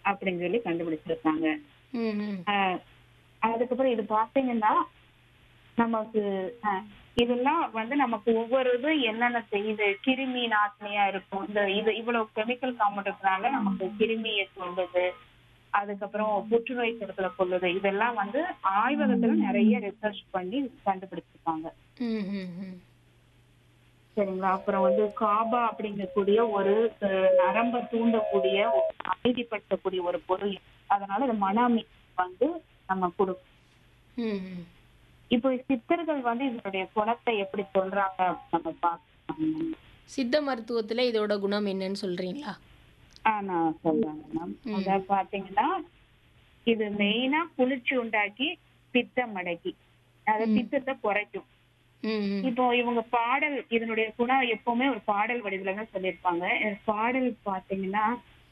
அப்படின்னு சொல்லி கண்டுபிடிச்சிருக்காங்க ம் ம் ஆஹ் அதுக்கப்புறம் இது பாத்தீங்கன்னா நமக்கு ஆஹ் இதெல்லாம் வந்து நமக்கு ஒவ்வொரு இதும் என்னென்ன செய்யுது கிருமி நாசினியா இருக்கும் இந்த இது இவ்வளவு கெமிக்கல் காம்பவுண்ட்னால நமக்கு கிருமியை கொள்ளுது அதுக்கப்புறம் புற்றுநோய் கருத்துல கொள்ளுது இதெல்லாம் வந்து ஆய்வகத்துல நிறைய ரிசர்ச் பண்ணி கண்டுபிடிச்சிருக்காங்க ம் ம் ம் சரிங்களா அப்புறம் வந்து காபா அப்படிங்கக்கூடிய ஒரு அஹ், நரம்ப தூண்டக்கூடிய ஒரு அமைதிப்படுத்தக்கூடிய ஒரு பொருள் அதனால இது மன அமைதி வந்து நம்ம கொடுக்கும் ம் ம் இப்போ சித்தர்கள் வந்து இதனுடைய குணத்தை எப்படி சொல்றாங்க அப்படின்னு நம்ம பார்க்கலாம் சித்த மருத்துவத்துல இதோட குணம் என்னன்னு சொல்றீங்களா ஆ நான் சொல்றேங்க மேம் அதாவது பாத்தீங்கன்னா இது மெயினா குளிர்ச்சி உண்டாக்கி பித்தம் அடக்கி அதாவது பித்தத்தை குறைக்கும் ம் ம் இப்போ இவங்க பாடல் இதனுடைய குணம் எப்பவுமே ஒரு பாடல் வடிவில தான் சொல்லியிருப்பாங்க இந்த பாடல் பாத்தீங்கன்னா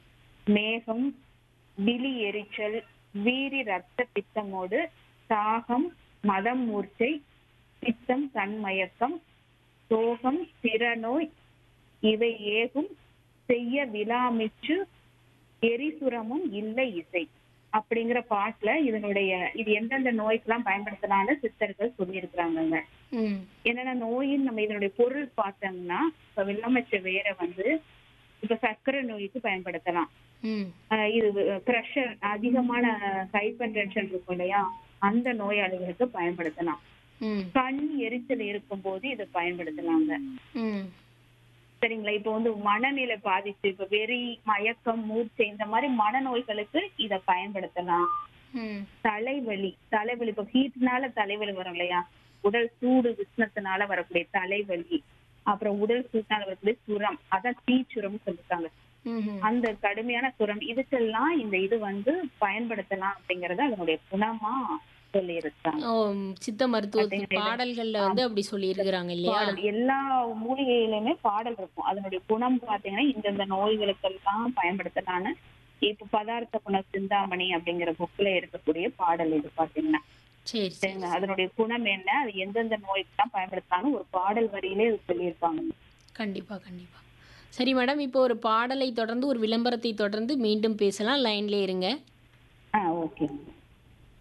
மேகம் விழி எரிச்சல் வீரி ரத்த பித்தமோடு தாகம் மதம் மூர்ச்சை பித்தம் தன்மயக்கம் சோகம் திறநோய் இவை ஏகும் செய்ய விழாமிச்சு எரிசுரமும் இல்லை இசை அப்படிங்கிற பாட்டுல இதனுடைய இது எந்தெந்த நோய்க்கெல்லாம் பயன்படுத்தலாம்னு சித்தர்கள் சொல்லியிருக்கிறாங்கங்க ம் என்னென்ன நோயின் நம்ம இதனுடைய பொருள் பார்த்தோம்னா இப்ப வெள்ளமச்ச வேற வந்து இப்ப சர்க்கரை நோய்க்கு பயன்படுத்தலாம் ம் ஆஹ் இது ப்ரெஷர் அதிகமான ஹைப்பர் டென்ஷன் இருக்கும் இல்லையா அந்த நோயாளிகளுக்கு பயன்படுத்தலாம் ம் கண் எரிச்சல் இருக்கும் போது இதை பயன்படுத்தலாங்க ம் சரிங்களா இப்போ வந்து மனநிலை பாதிச்சு இப்ப வெறி மயக்கம் மூர்ச்சை இந்த மாதிரி மனநோய்களுக்கு இத பயன்படுத்தலாம் ம் தலைவலி தலைவலி இப்போ ஹீட்னால தலைவலி வரும் இல்லையா உடல் சூடு உஷ்ணத்தினால வரக்கூடிய தலைவலி அப்புறம் உடல் சூட்டினால வரக்கூடிய சுரம் அதான் தீச்சுரம்னு சொல்லிருக்காங்க ம் ம் அந்த கடுமையான சுரம் இதுக்கெல்லாம் இந்த இது வந்து பயன்படுத்தலாம் அப்படிங்கறத அதனுடைய குணமா சொல்லி இருக்காங்க ஓ சித்த மருத்துவத்து பாடல்கள்ல வந்து அப்படி சொல்லியிருக்கிறாங்க இல்லையா பாடல் எல்லா மூலிகையிலுமே பாடல் இருக்கும் அதனுடைய குணம் பாத்தீங்கன்னா இந்தந்த நோய்களுக்கெல்லாம் பயன்படுத்தலான்னு இப்ப பதார்த்த குண சிந்தாமணி அப்படிங்கிற புக்ல இருக்கக்கூடிய பாடல் இது பாத்தீங்கன்னா சரி சரி சரிங்க அதனுடைய குணம் என்ன அது எந்தெந்த நோய்க்கெல்லாம் பயன்படுத்தலாம்னு ஒரு பாடல் வரியிலே இது சொல்லியிருப்பாங்க கண்டிப்பா கண்டிப்பா சரி மேடம் இப்போ ஒரு பாடலை தொடர்ந்து ஒரு விளம்பரத்தை தொடர்ந்து மீண்டும் பேசலாம் லைன்ல இருங்க ஆ ஓகே